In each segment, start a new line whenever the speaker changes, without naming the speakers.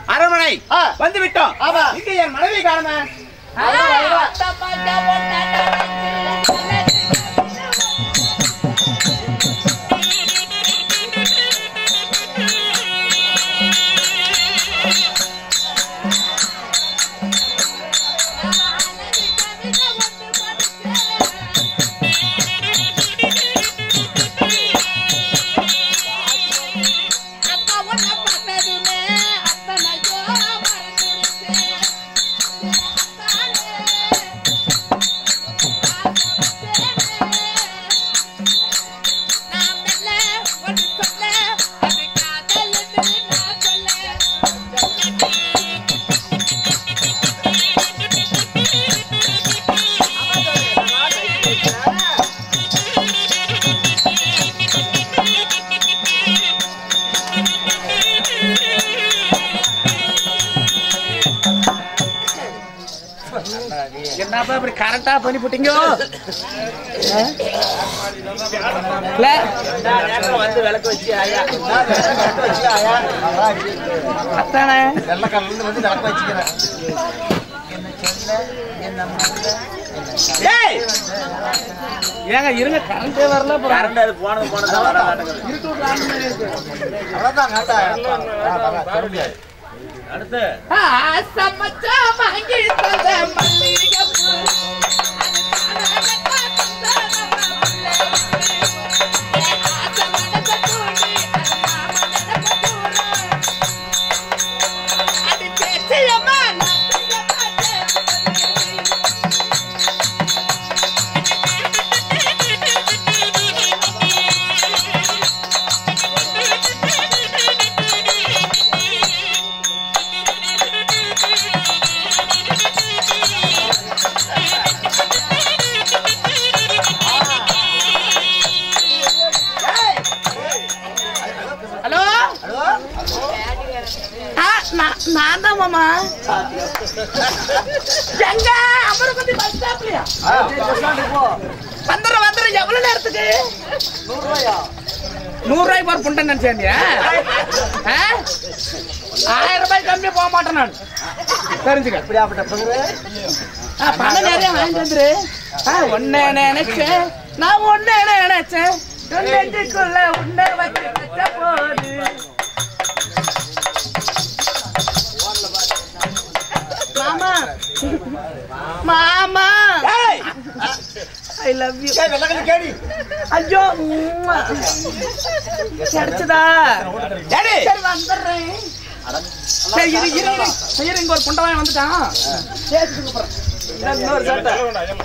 அரண்மனை
ஆ.
வந்து விட்டோம்
ஆமா.
இங்க என் மனைவி காணுமே என்னப்பா இப்படி கரெக்டா பண்ணி போட்டீங்க வந்து விளக்கு வச்சு ஐயா அத்தானே
வெள்ளக்காரர்ல வந்து விளக்கு வச்சுக்கிறேன்
ஏய் ஏங்க இருங்க கரண்டே வரல கரண்ட் அது போனது போனது
அவ்வளவுதான் நாட்டா வர முடியாது
அடுத்து
ஹலோ நான் தான் மாமா எங்க அமரபதி பஸ் ஸ்டாப்லயா வந்துடுற வந்துடுற எவ்வளவு நேரத்துக்கு நூறு ரூபாய் பார் புண்டன் நினைச்சேன்டியா ஆ? ஆயிரம் ரூபாய் கம்மியா போக மாட்டேன் நான் தெரிஞ்சுக்க
இப்படியாப்பட்ட பகுரு
ஆ, பணம் நிறைய வாங்கிட்டு வந்துரு ஆ, ஒண்ணே நினைச்சேன் நான் ஒண்ணே நினைச்சேன் நெஞ்சுக்குள்ள உன்னை வச்சு வச்ச போது மாமா மாமா ஐ லவ் யூ
வெள்ளக்கல்லி கேடி
ஐயோ உம்மா. கிடைச்சதா
டேடி
சரி வந்துடுறேன் சரி இரு இரு இரு இரு இங்க ஒரு குண்டவாய் வந்துட்டான் பேசிட்டு கூப்பிடுறேன் இதான் இன்னொரு சட்டை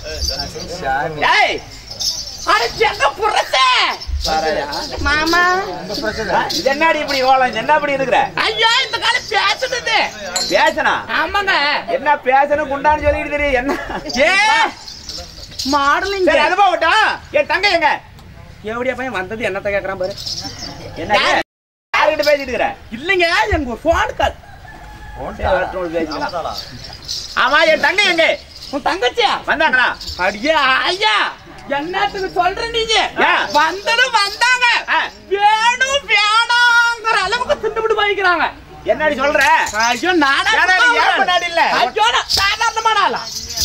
ஏய்
அட செங்க புறத்தே மாமா
இது என்னடி இப்படி கோலம் என்ன இப்படி இருக்கிற
ஐயோ இந்த கால பேசுனது
பேசனா
ஆமாங்க
என்ன பேசணும் குண்டான்னு சொல்லிட்டு தெரியும் என்ன
ஏ மாடலிங்
சரி அது போகட்டும் என் தங்கை எங்க
எப்படியா பையன் வந்தது என்னத்த கேக்குறான் பாரு
என்ன யார்கிட்ட பேசிட்டு இருக்கிற
இல்லைங்க எனக்கு ஒரு ஃபோன் கால்
சரி, வரட்டும், ஒரு பேசிக்கலாம். ஆமா என் தங்கை எங்க
உன் தங்கச்சியா
வந்தாங்களா
அடியே ஐயா என்னத்துக்கு சொல்ற நீங்க
ஏன்?
வந்தது வந்தாங்க
ஆ.
வேணும் வேணாங்கிற அளவுக்கு திண்டுபிட்டு போய்க்கிறாங்க
என்னடி சொல்ற
ஐயோ நாடா
ஏடா, நீ ஏன் பண்ணாடி இல்ல?
ஐயோ நான் சாதாரணமான ஆளா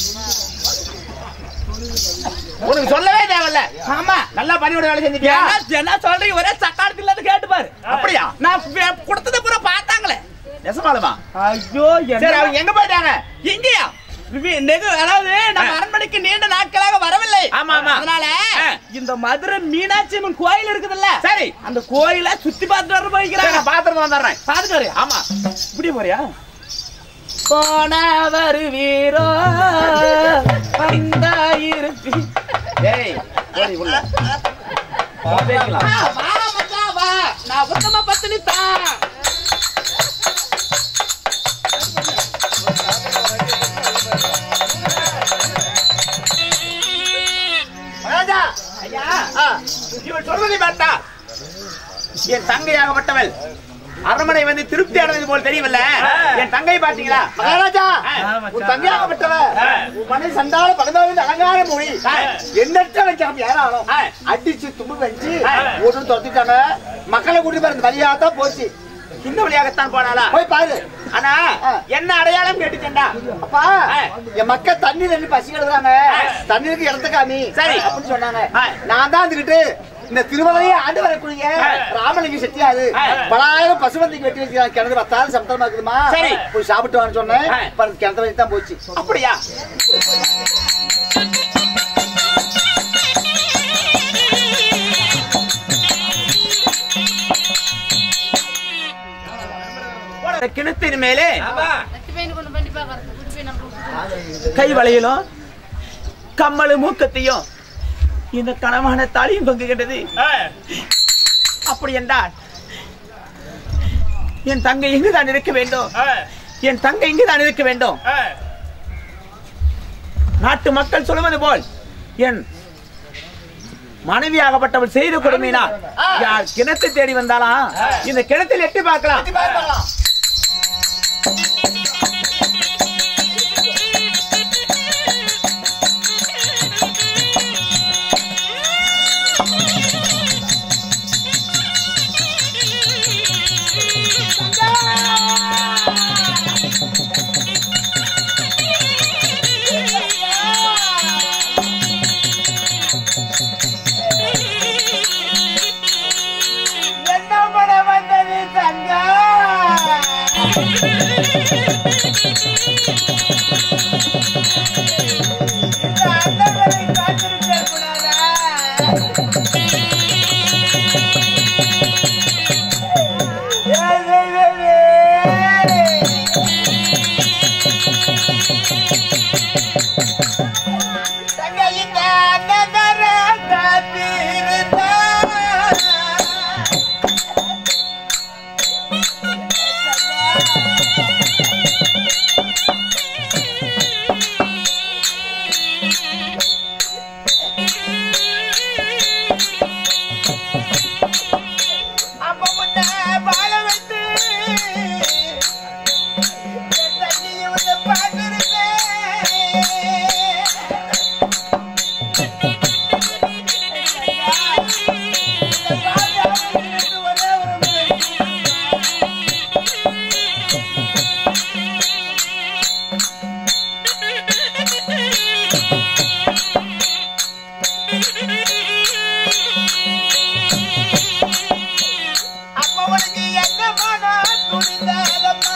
உனக்கு சொல்லவே தேவையில்ல
ஆமா
நல்லா பணியோட வேலை செஞ்சுட்டியா
என்ன என்ன சொல்றீங்க ஒரே சக்காலத்துல இருந்து கேட்டு பாரு
அப்படியா
நான் வே- கொடுத்தத பூரா பார்த்தாங்களே
நெசமாலுமா
ஐயோ
சரி அவங்க எங்க போயிட்டாங்க
எங்கயா வி- நெகு அதாவது நம்ம அரண்மனைக்கு நீண்ட நாட்களாக வரவில்லை
ஆமா, ஆமா.
அதனால
ஆ.
இந்த மதுரை மீனாட்சி அம்மன் கோயில் இருக்குதுல்ல
சரி
அந்த கோயில சுத்தி பார்த்துட்டு வர
சரி,
போய்க்கிறாங்க
நான் பாத்துட்டு வந்துடுறேன்
பாத்துட்டு வரியா
ஆமா
இப்படி போறியா போன வருவீரோ வந்தா இருப்பி
டேய் போடி உள்ள வா, பேசிக்கலாம்
வா மச்சான் வா நான் உத்தம பத்தினி தான்
ராஜா
ஐயா இவன் சொல்வதை பார்த்தா என் தங்கையாகப்பட்டவள் அரண்மனை வந்து திருப்தி அடைந்தது போல் தெரியவில்ல என் தங்கை பாத்தீங்களா
மகாராஜா
ஆ.
உன் தங்கையாகப்பட்டவ
ஆ.
உன் மனை சண்டால பகதாவின் அலங்கார மொழி
ஆ.
எண்ணற்ற வைக்கலாம் யாராலும்
ஆ.
அடிச்சு தும்பு வச்சு
ஆ.
ஒன்று தொத்திட்டாங்க மக்களை கூட்டி பாருங்க வழியா தான் போச்சு
இந்த வழியாகத்தான் போனாளா
போய் பாரு
ஆனா என்ன அடையாளம் கேட்டுச்சேன்டா
அப்பா
ஆ.
என் மக்கள் தண்ணி தண்ணி பசி எழுதுறாங்க தண்ணீருக்கு இடத்த காமி
சரி.
அப்படின்னு சொன்னாங்க
ஆ.
நான் தான் இருந்துகிட்டு இந்த திருமலையை ஆண்டு வரக்கூடிய
ஆ.
ராமலிங்க செட்டியாரு
ஆ.
பலாயிரம் பசுமந்திக்கு வெட்டி வச்சுக்கிறாங்க கிணறு பத்தாவது சமத்தமா இருக்குதுமா
சரி.
போய் சாப்பிட்டு வான்னு சொன்னேன்
ஆ.
இப்ப அந்த கிணத்து வச்சு தான் போச்சு
அப்படியா கிணத்தின் மேலே கை வளையலும் கம்மலு மூக்கத்தையும் இந்த கனமான தாலியும் தொங்குகின்றது அப்படி என்றால் என் தங்கை இங்குதான் இருக்க வேண்டும் என் தங்கை இங்குதான் இருக்க வேண்டும் நாட்டு மக்கள் சொல்லுவது போல் என் மனைவியாகப்பட்டவள் செய்த கொடுமையினால் யார் கிணத்தை தேடி வந்தாலாம் இந்த கிணத்தில் எட்டி பார்க்கலாம் என்ன பண்ண வந்தது தங்கா இந்த அண்ணங்களை காத்திருக்க கூடாதா ஏய், ஏய், ஏய், ஏய். தங்கை இந்த அண்ணனர காத்திருந்தா அப்ப முன்ன வாழ வைத்து என் தண்ணியை வந்து பார்த்திருந்தேன் அப்ப உனக்கு என்ன மன துணிந்ததம்மா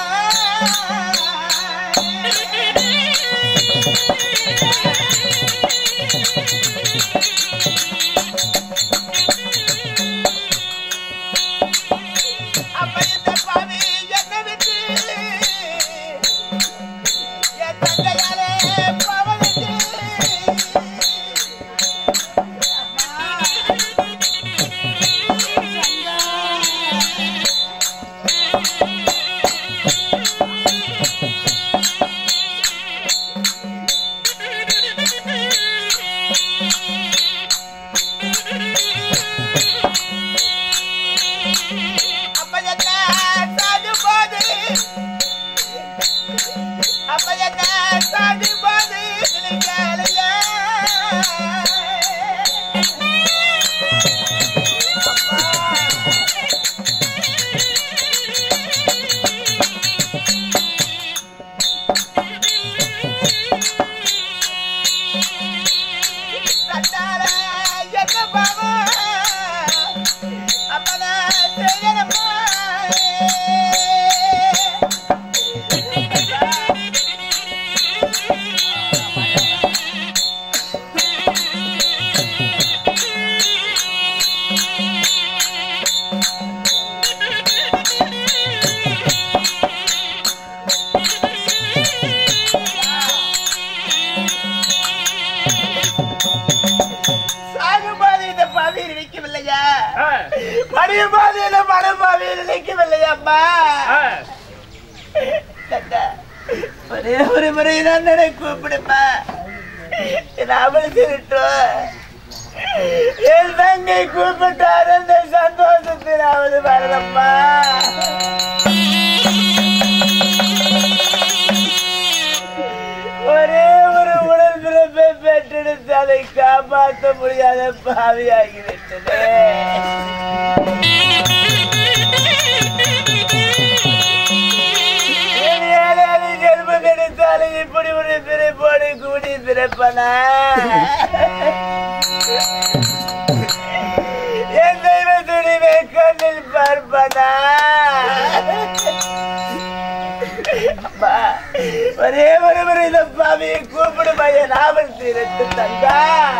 அப்ப இந்த பாவி என்ன விட்டு என் தங்கையாலே பவனுக்கு அப்ப என்ன சாது போது அப்ப என்ன சாது போது நினைக்கலையே தன்னால என்ன பாவம் அப்பதான் செய்யணுமா சாகுபாதி இந்த பாவியில் நிற்கவில்லையா மடியும் பாதியில மனம் பாவியில் நிற்கவில்லையாம்மா தட்டா, ஒரே ஒரு முறை தான் என்னை கூப்பிடுப்பா அவள் திருட்டும் என் தங்கை கூப்பிட்டார் அந்த சந்தோஷத்தில் அவள் வரலம்மா ஒரே ஒரு உடல் பிறப்பை பெற்றெடுத்து அதை காப்பாற்ற முடியாத பாவியாகிவிட்டது இப்படி ஒரு பிறப்போடு கூடி பிறப்பனா என் தெய்வ துணிவை கண்ணில் பார்ப்பனா அம்மா, ஒரே ஒரு முறை இந்த பாவியை கூப்பிடும் என் ஆவல் தீரத்து தங்கா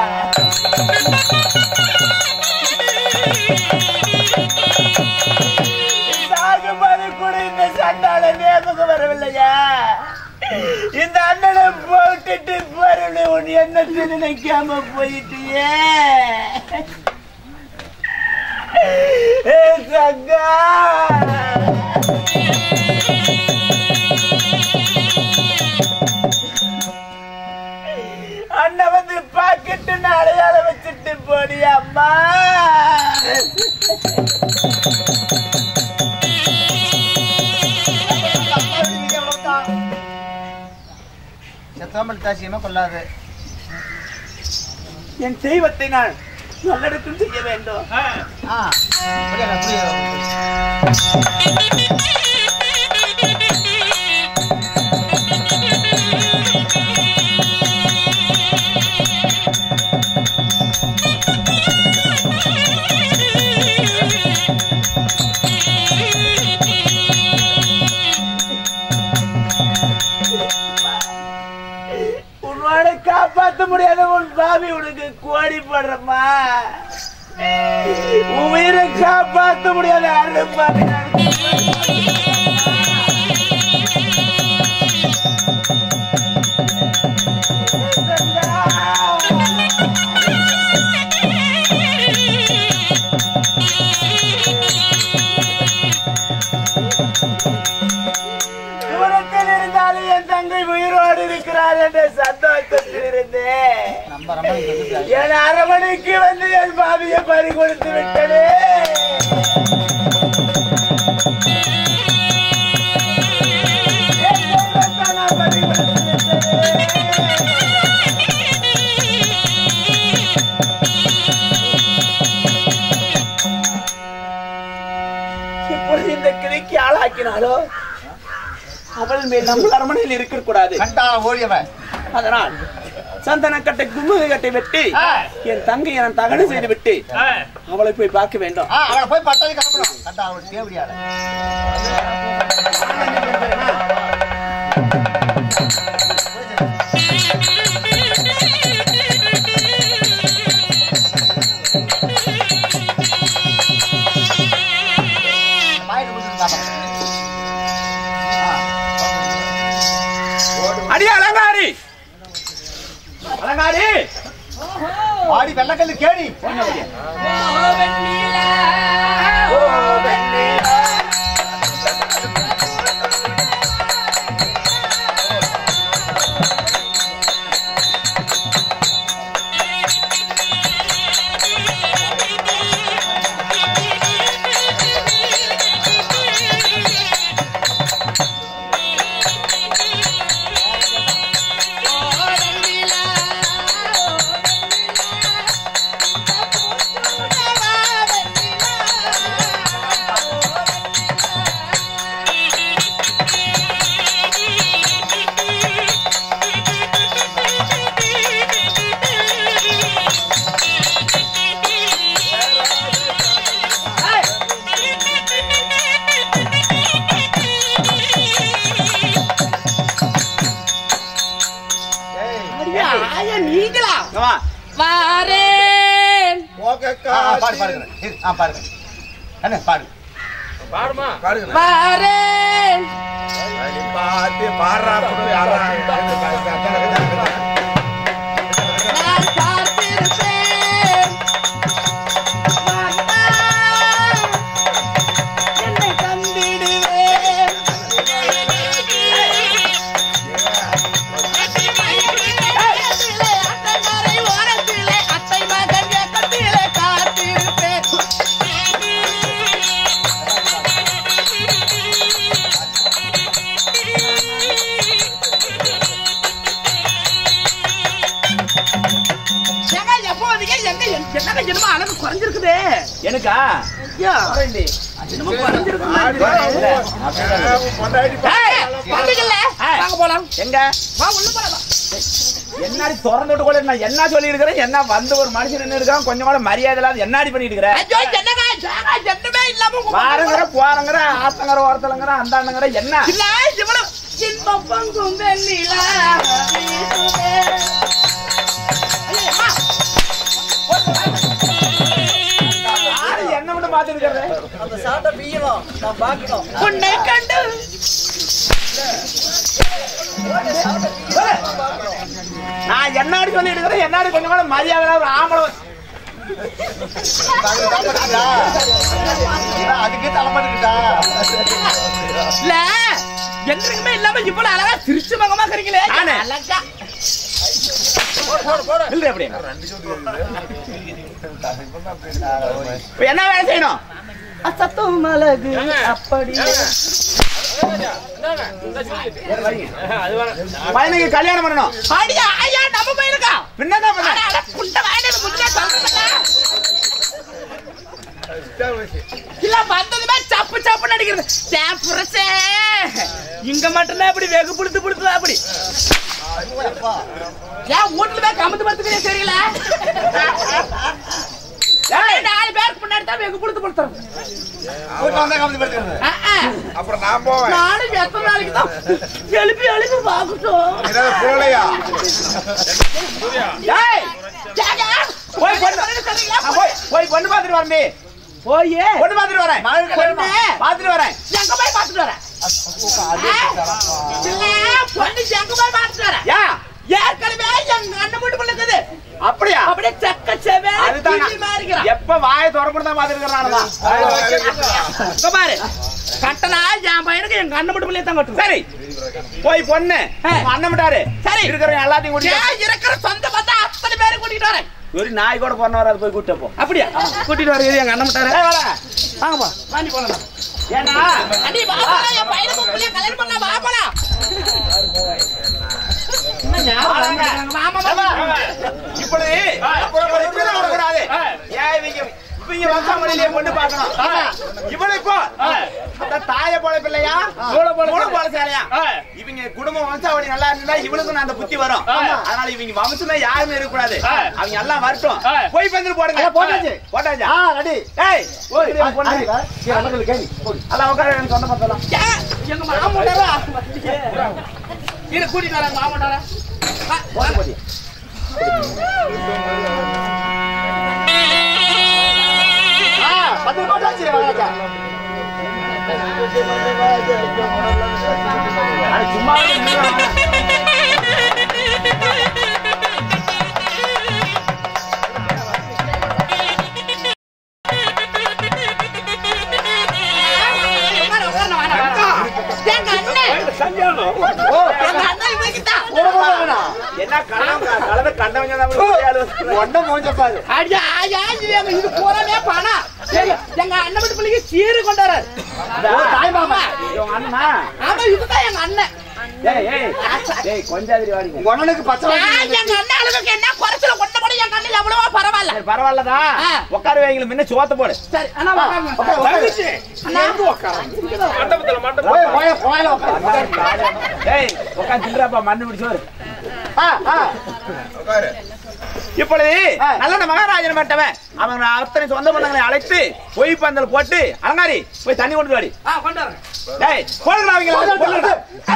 சாகுபாடு கூட இந்த சண்டால ஞாபகம் வரவில்லையா இந்த அண்ணனை போட்டுட்டு போறவனை உன் எண்ணத்தை நினைக்காம போயிட்டியே ஏ சங்கா அண்ணன் வந்து பாக்கெட்டு அடையாளம் வச்சுட்டு போடி அம்மா
செத்தாமல் தாசியமா கொள்ளாது
என் தெய்வத்தை நான் நல்லடக்கம் செய்ய வேண்டும்
ஆ புரியல புரியல
உன்னோட காப்பாத்த முடியாத உன் பாவி உனக்கு கோடி படுறமா உன் உயிரை காப்பாத்த முடியாத அருப்பாவி தூரத்தில் இருந்தாலும் என் தங்கை உயிரோடு இருக்கிறார் என்ற சந்தோஷத்தில் இருந்தேன்
நம்ம ரொம்ப வந்துட்டாங்க.
என் அரவணைக்கு வந்து என் பாவியை பறி கொடுத்து விட்டனே என் தெய்வத்தை நான் பறி கொடுத்து விட்டனே. எப்பொழுது இந்த கிளைக்கு ஆளாக்கினாலோ அவள் மேல் நம்ம அரமனையில் இருக்க கூடாது
கண்டா ஓடியவன்
அதனால் சந்தன கட்டை கும்முக கட்டை வெட்டி என் தங்கையை நான் தகனம் செய்து விட்டு அவளை போய் பார்க்க வேண்டும்
ஆ அவளை போய் பட்டாளி கிளம்பணும் கண்டா அவள் தேவடியாட பாயிட்டு கொடுத்துருந்தா
அடி அலங்காரி அலங்காரி
ஆடி வெள்ளக்கல்லு கேடி
ஓ வெண்ணிலா.
ஐயா, ஐயா, நீங்களா
இங்க வா.
வாரேன்
ஆ, ஆ, பாடு பாடுங்க இரு, ஆ பாடுங்க என்ன பாடு
வாரேன் நான் காத்திருப்பேன் வந்தால் என்னை தந்திடுவேன் அட்டை மறை ஓரத்திலே அத்தை மகன் ஏக்கத்திலே காத்திருப்பேன் ஏங்க, எப்போதைக்கு எங்க எங்க- என்னங்க என்னமோ அளவு குறைஞ்சிருக்குதே
எனக்கா
ஐயா, என்னமோ குறைஞ்சிருக்கு மாதிரி இருக்கு. ஏய், வந்துக்கல்ல. வாங்க போலாம் போலாம்
எங்க
வா உள்ள போலாம்
என்னாடி திறந்து விட்டு கூட நான் என்ன சொல்லி இருக்கிறேன் என்ன வந்து ஒரு மனுஷன் நின்று இருக்கான் கொஞ்சம் கூட மரியாதை இல்லாத என்னடி பண்ணிட்டு இருக்கிற
ஐயோ என்னங்க ஜாகா என்னமே இல்லாம உங்க
பாருங்கிற போறங்கிற ஆத்தங்கிற ஓரத்துலங்கிற அந்தாண்டுங்கிற என்ன
இல்ல இவ்வளவு இன்பம் பொங்கும் வெண்ணிலா வீசுதே. ஐயோ, அம்மா.
யாரு என்ன மட்டும் பாத்துட்டு இருக்கிறது
அந்த சாட்டை பீயணும் நான் பார்க்கணும்
உன்னை கண்டு
நான் என்னாடி சொல்லி இருக்கிறேன் என்னாடி கொஞ்சம் கூட மரியாதை இல்லாத ஒரு ஆம்பளை
அதுக்கே தலைமாட்டுக்கிட்டா
இல்ல எங்களுக்குமே இல்லாம இவ்வளவு அழகா சிரிச்சு மகமா இருக்கிறீங்களே
நானு.
அழகா
இல்ல எப்படி இப்ப என்ன வேலை செய்யணும்
அசத்தும் அழகு அப்படி
பையனுக்கு கல்யாணம் பண்ணணும்
அடியா ஐயா நம்ம பையனுக்கா
பின்னதான் பண்ண
அட, அட, குண்டை வாங்கிட்டு முன்னே சொல்றேன் இல்ல வந்ததுமே சப்பு சப்பு நடிக்கிறது சாப்புறசே இங்க மட்டும்தான் இப்படி வெகு புடுத்து புடுத்து அப்படி ஏன் வீட்டுல போய் கமந்து படுத்துக்கிறே தெரியல ஏய், நாலு பேருக்கு முன்னாடி தான் வெகு புடுத்து புடுத்துறது ஆ, ஆ.
அப்புறம் நான் போவேன்
நானும் எத்தனை நாளைக்கு தான் எழுப்பி எழுப்பி பாக்கட்டும்
ஏதாவது போகலையா
ஏய்
ஏங்க,
போய் பொண்ணு
சரிங்களா?
ஆ, போய் போய் பொண்ணு பாத்துட்டு வரேன்
போய்
பொண்ணு பாத்துட்டு வரேன்
பொண்ணு
பாத்துட்டு வரேன்
எங்க போய் பாத்துட்டு வரேன் இல்ல, பொண்ணு எங்க போய் பாத்துட்டு வரேன்
யா
ஏற்கனவே எங்க அண்ணன் வீட்டு பிள்ளை இருக்குது
அப்படியா
அப்படியே செக்க செவே
அதுதான் நான்
மாறிக்கிறான்
எப்ப வாயை திறப்பட்டு தான் பாத்துட்டு இருக்கிறான்
இங்க பாரு கட்டனா என் பையனுக்கு எங்க அண்ணன் வீட்டு பிள்ளைய தான் கட்டுறேன்
சரி போய் பொண்ணு
ஆ.
உங்க அண்ணன் விட்டாரு
சரி.
இருக்கிற எல்லாத்தையும் கூட்டிட்டு
ஏன் இருக்கிற சொந்த பந்தா அத்தனை பேரை கூட்டிட்டு வரேன்
ஒரு நாய் கூட பொண்ணு வராது போய் கூட்டிட்டு போ
அப்படியா கூட்டிட்டு வரது எங்க அண்ணன் விட்டாரு
ஏய், வாடா.
வாங்கப்பா வாங்கி போலாம்
ஏன்னா
அடி வா போலாம், என் பையனுக்கு உன் பிள்ளைய கல்யாணம் பண்ண வா போலாம் என்ன ஞாபகம் வர மாட்டேங்கிறாங்க? வாமா, வாமா.
இப்படி இப்படி இப்படிலாம் வரக்கூடாது ஏன் இவங்க இவங்க வம்சாமணிலேயே பொண்ணு பார்க்கணும் இவளை இப்போ அந்த தாய போல பிள்ளையா மூளை போல சேலையா இவங்க குடும்ப வம்சாவளி நல்லா இருந்தா இவளுக்கும் அந்த புத்தி வரும் அதனால இவங்க வம்சமே யாருமே இருக்க கூடாது அவங்க எல்லாம் வரட்டும் போய் பந்தல் போடுங்க
ஐயா, போட்டாச்சு.
போட்டாச்சா
ஆ ரெடி
ஏய் ஓய் பொண்ணு
கேள்வி
எல்லாம் உட்கார எனக்கு சொந்த பத்தலாம்
ஏன், எங்க மாமனாரா இரு கூட்டிட்டு வரேன் மாமனாரா வா, வா.
ஆ பத்து போட்டாச்சு வாங்கக்கா
சும்மா
உட்காரு, உட்காரு, நான் வரேன், வரேன். எங்க அண்ணன் எங்க அண்ணன் இவனுக்குத்தான்.
என்ன கண்ணம் கலந்து கண்டவங்க
ஒன்ன மோஞ்ச பாரு
அடியா, ஐயா, இது எங்க- இது பூராமே பணம். சரி, எங்க அண்ணன் வீட்டு பிள்ளைக்கு சீரு கொண்டு வராரு.
ஓ தாய் மாமா
அண்ணா
ஆமா, இதுதான் எங்க அண்ணன்.
ஏய் ஏய் ஏய் கொஞ்சம் வாடிங்க
உங்க அண்ணனுக்கு பச்சை
ஏன்
வாங்கி
எங்க அண்ணன் அளவுக்கு என்ன குறைச்சல கொண்ட கூட எங்க அண்ணன் எவ்வளவோ பரவாயில்ல
சரி பரவாயில்லதா
ஆ.
உட்கார வைங்கள முன்ன சோத்த போடு
சரி அண்ணா உட்காருங்க.
உட்காரு, உட்காரு.
அண்ணா,
போய் போய் போயில உட்காரு
ஏய் உட்காந்து தின்றப்பா மண்ணு பிடிச்சோரு
ஆ ஆ
உட்காரு
இப்பொழுது
ஆ.
நல்ல மகாராஜன் மட்டவன் அவங்க அத்தனை சொந்த பந்தங்களை அழைத்து பொய் பந்தல் போட்டு அலங்காரி போய் தண்ணி கொண்டு வாடி
ஆ, கொண்டு வரேன்.
டேய் போடுங்கடா அவங்க போடுங்கடா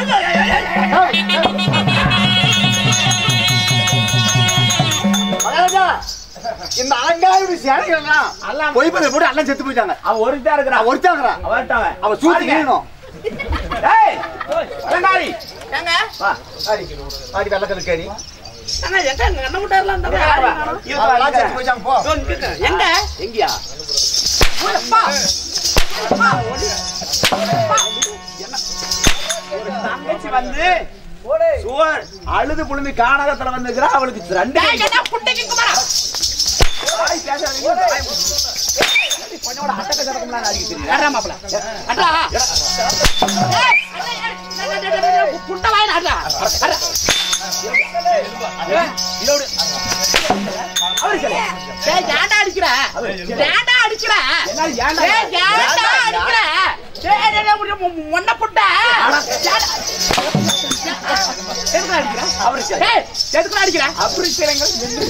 மகாராஜா இந்த அலங்காரி சேனைகள்
எல்லாம்
பொய் பண்ணி போட்டு அண்ணன் செத்து போயிட்டாங்க
அவன் ஒருத்தா இருக்கிறான்
அவன் ஒருத்தாங்கிறா
அவர்ட்டவன்
அவன் சூத்து
பாருங்க.
கிழணும்
டேய் அலங்காரி
ஏங்க,
வா
ஆடி ஆடி வெள்ளக்கல் கேடி
அண்ணா, எங்க எங்க அண்ணன் வீட்டார்ல அந்த
இங்க
மாதிரி
வா.
ஆளு காணோம்?
இவன்
அதெல்லாம் செத்து
வாங்க.
போயிட்டாங்க போ
இதோ இங்க இருக்கு. எங்க
எங்கயா
அப்பா. அப்பா.
தங்கச்சி வந்து சுவர் அழுது புழுந்து கானகத்துல வந்துக்கிறா அவளுக்கு ரெண்டு
டேய், என்ன குட்டைக்கு குமரா?
வாய் பேசாதீங்க. வாய் மூடு. கொஞ்சம் கூட அட்டக்க சடக்கம்லாம் அடிக்க தெரியுதா?
யாரா மாப்பிள? அண்ணா. ஏய், அண்ணா, ஏய், டேய், டேய், டேய், டேய், குண்டை வாயினா, அண்ணா. அண்ணா.
இதோடு. அவரு சொல்லு.
டேய், ஏன்டா அடிக்கிற? ஏன்டா அடிக்கிற?
என்ன ஏன்டா?
ஏய், ஏன்டா அடிக்கிற? டேய், டேய், டேய், உன்னை- உன்னை புட்டா? ஏன்டா? எதுக்கு அடிக்கிற
அவரு சரி.
ஏய் எதுக்கு அடிக்கிற
அப்படி செய்றீங்க.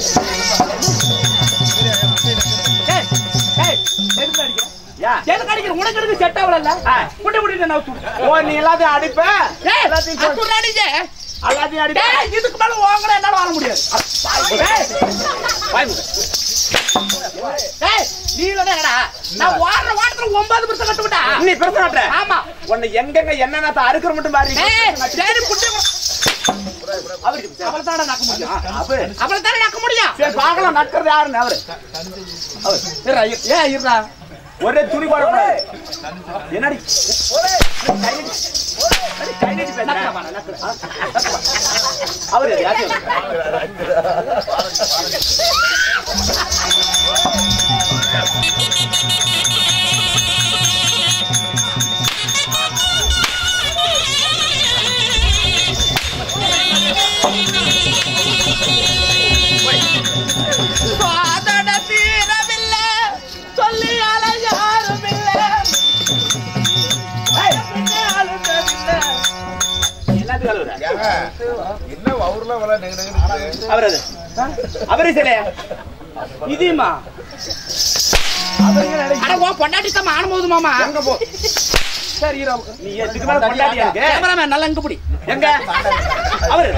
ஏய் ஏய் எதுக்கு அடிக்கிற
யா.
எதுக்கு அடிக்கிற உனக்கு எதுக்கு செட் ஆகல
ஆ.
முட்டி முட்டி நான் தூக்கு
ஓ நீ எல்லாத்தையும் அடிப்ப
ஏய்
எல்லாத்தையும் சொல்.
அப்புறம் அடிங்க
எல்லாத்தையும் அடிப்ப
டேய் இதுக்கு மேல வாங்குற என்னால வாங்க முடியாது ஏய்
வாய் மூடு.
ஏய் நீ என்னடா நான் வாடுற வாட்டத்துல ஒன்பது பர்சன்ட் கட்டுவிட்டா
நீ பெருசு காட்டுற
ஆமா
உன்னை எங்கெங்க என்னென்ன அறுக்கிற மட்டும் பாரு
ஏய் சரி புட்டி
அவருக்கு சரி.
அவளை தானே நக்க முடியும்
அவரு
அவளை தானே நக்க முடியும்
சரி பார்க்கலாம் நக்கிறது யாருன்னு அவரு
இருடா, இரு. ஏய் இருடா
ஒரே துணி போடக்கூடாது என்னடி கை நீட்டி. கை நீட்டி பேசுற.
நக்கவா, நக்கவா.
அவரு யாரையும்
சோதனை தீரவில்லை சொல்லியால யாரும் இல்லை
எல்லாத்துக்கும் அழுவுற.
ஏங்க, என்ன ஊர்ல இவ்வளவு நெகு நெகுன்னு
அவர் அது அவரே சரி
இதுமா அட உன் பொண்டாட்டி தான் ஆனபோது மாமா
எங்க போ
சரி இரு
நீ எதுக்கு மேல கொண்டாடி எனக்கு
கேமராமேன் நல்லா இங்க பிடி
எங்க அவரு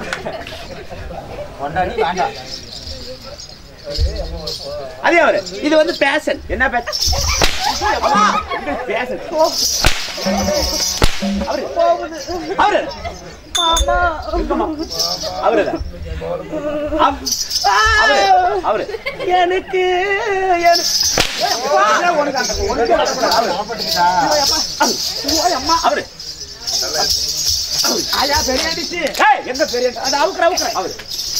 அதே அவரு
இது வந்து பேஷன்
என்ன பேச பேச அவரு அவரு எங்கம்மா? அவரு தான். அவ- அவரு அவரு
எனக்கு எனக்கு
உனக்கு அந்த- உனக்கு அந்த- அவரு. அவரு
ஆயா பெரிய அடிச்சு
ஏய், எங்க பெரிய
அது அவுக்குற அவுக்குற
அவரு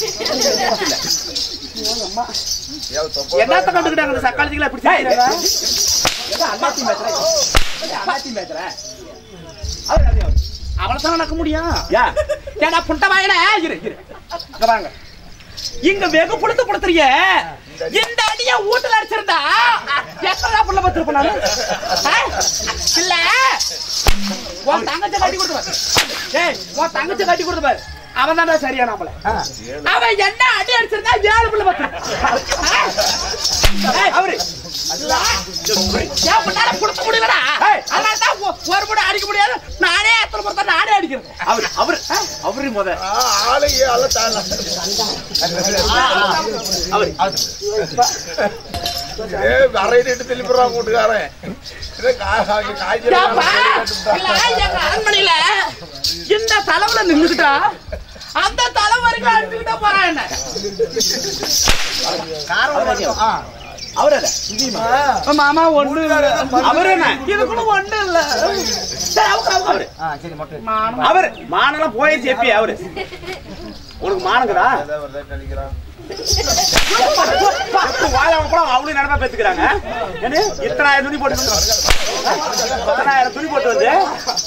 என்னத்த கண்டுக்கிட்டாங்க அந்த சக்காலத்துக்குள்ள இப்படி
ஏய்,
செய்யறாங்க?
எங்க அண்ணாச்சி பேசுற எங்க அண்ணாச்சி பேசுற அவரு அதே அவரு
அவளை தான் நடக்க முடியும்
யா
ஏடா புண்ட வாயில
இரு இரு இங்க வாங்க
இங்க வெகு புடுத்து புடுத்துறிய இந்த அடிய வீட்டுல அடிச்சிருந்தா எத்தனை புள்ள பத்திருப்ப நானு ஆ? இல்ல உன் தங்கச்சி கட்டி கொடுத்து பாரு ஏய் உன் தங்கச்சி கட்டி கொடுத்து பாரு அவன் தான்டா சரியா நம்மள அவன் என்ன அடி அடிச்சிருந்தா ஏழு புள்ள பத்து
அவரு
ஏன் முன்னால புடுக்க முடியலடா
ஏய்.
அதனால தான் ஒ- ஒரு முறை அடிக்க முடியாது நானே எத்தனை முறை தான் நானே அடிக்கிறேன்
அவரு அவரு அவரு முத
ஆளுங்க எல்லாம் தாழ
அவரு
ஏ வரையிட்டு திருப்பிடுறான் கூட்டுக்காரன் இதே கா- கா- காய்ச்சல்
ஏப்பா, இல்ல, எங்க அரண்மனையில இந்த தலைவுல நின்னுக்கிட்டா அந்த தலை வரைக்கும் அடிச்சுக்கிட்டே போறான் என்ன
அவரு அத.
மாமா ஒண்ணு இல்ல
அவரு என்ன
இதுக்குள்ள ஒண்ணு இல்ல சரி, அவுக்கு, அவுக்கு. மானம்.
அவரு மானெல்லாம் போயிடுச்சு எப்பி அவரு உனக்கு மானங்குதா பத்து வாழவங்க கூட அவ்வளவு நேரமா பெத்துக்கிறாங்க என்ன இத்தனாயிரம் துணி போட்டு வந்து இத்தனாயிரம் துணி போட்டு வந்து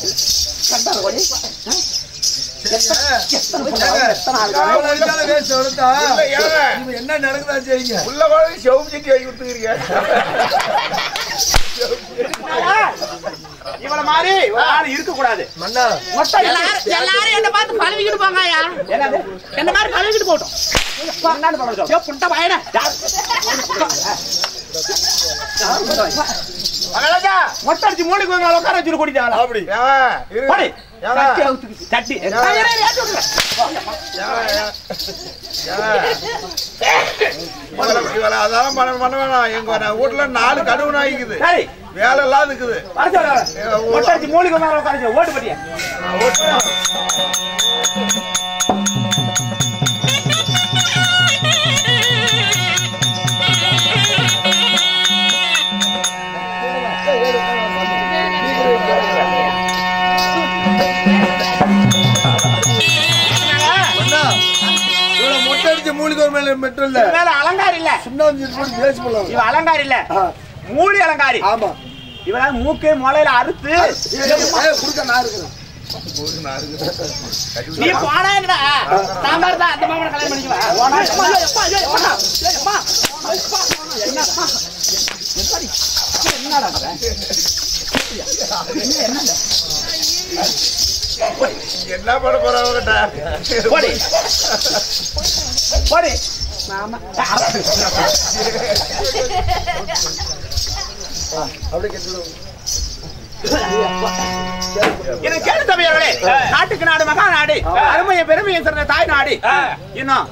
என்ன நடக்குதா செய்யுங்க உள்ள குழந்தை செவப்பு சட்டி வாங்கி கொடுத்துக்கிறீங்க
இவள மாதிரி ஒரு ஆள் இருக்க கூடாது
எல்லாரும் எல்லாரும் என்ன பார்த்து பழவிக்கிட்டு போங்க ஐயா
என்னது
என்ன மாதிரி பழவிக்கிட்டு போட்டோம்
என்னன்னு பண்ண சொல்லு.
ஏ, புண்ட பயன
மகாராஜா மொட்டை அடிச்சு மூணுக்கு வந்து உட்கார வச்சுட்டு கூட்டிட்டாங்களா
அப்படி ஏன் இரு.
போடி.
ஏன்?
சட்டி அவுத்துக்கிச்சு. சட்டி
ஏன்? இவளை- இவளை அதெல்லாம் பண்ண பண்ண வேணாம் எங்க நான் வீட்டுல நாலு கடுவு நாய்க்குது
சரி
வேலை எல்லாம் இருக்குது
வர சொல்லு. மொட்டை அடிச்சு மூணுக்கு வந்து உட்கார வச்சு ஓட்டு பட்டியா
இவளை மொட்டை அடிச்ச மூலிகை ஒரு மேல மெட்ரல் இல்ல
மேல அலங்காரி இல்ல
சுண்ணாம்பு போட்டு பேசி போடலாம்
இவ அலங்காரி இல்ல மூடி அலங்காரி
ஆமா
இவள மூக்கு முளையில அறுத்து
குடுக்க நான் இருக்கிறேன்
நீ போனா என்னடா சாம்பார் தான் அந்த மாமனை கல்யாணம் பண்ணிக்குவா போனா எப்பா, எப்பா, ஏய், எப்பா, ஏய், எப்பா. எப்பா, என்னப்பா? என்னடி? என்னடா இது? என்ன, என்னது?
என்ன பண்ண போறவங்கிட்ட
போடி போடி எனக்கு கேட்டு தமையர்களே நாட்டுக்கு நாடு மகா நாடு அருமைய பெருமையை சிறந்த தாய் நாடு இன்னும்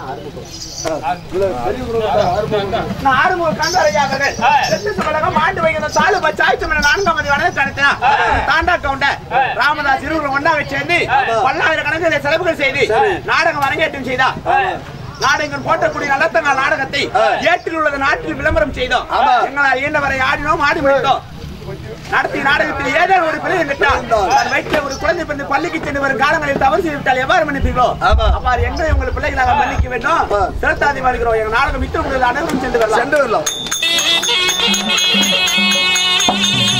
நான் ஆறுமுக கண்டறையாளர்கள் செத்துசமலகம் ஆண்டு வைக்கிற சாலு பச்சாய்த்து மணி நான்காம் மதி வடக்கு கடத்தினா தாண்டா கவுண்ட ராமதாஸ் இருவரும் ஒன்றாக சேர்ந்து பல்லாயிரக்கணக்கில் செலவுகள் செய்து நாடகம் அரங்கேற்றம் செய்தா நாடகம் போட்டக்கூடிய நடத்தங்கள் நாடகத்தை ஏற்றில் உள்ளது நாட்டில் விளம்பரம் செய்தோம் எங்களால் இயன்றவரை ஆடினோம் ஆடி முடித்தோம் நடத்திய நாடகத்தில் ஏதாவது ஒரு பிள்ளை விட்டால் தன் வயிற்றில ஒரு குழந்தை பிறந்து பள்ளிக்கு சென்று வரும் காலங்களில் தவறு செய்து விட்டால் எவ்வாறு மன்னிப்பீர்களோ அவ்வாறு எங்களை உங்கள் பிள்ளைகளாக மன்னிக்க வேண்டும் செலுத்தாதி வருகிறோம் எங்க நாடகம் மித்த முடியல அனைவரும் சென்று வரலாம்
சென்று வரலாம்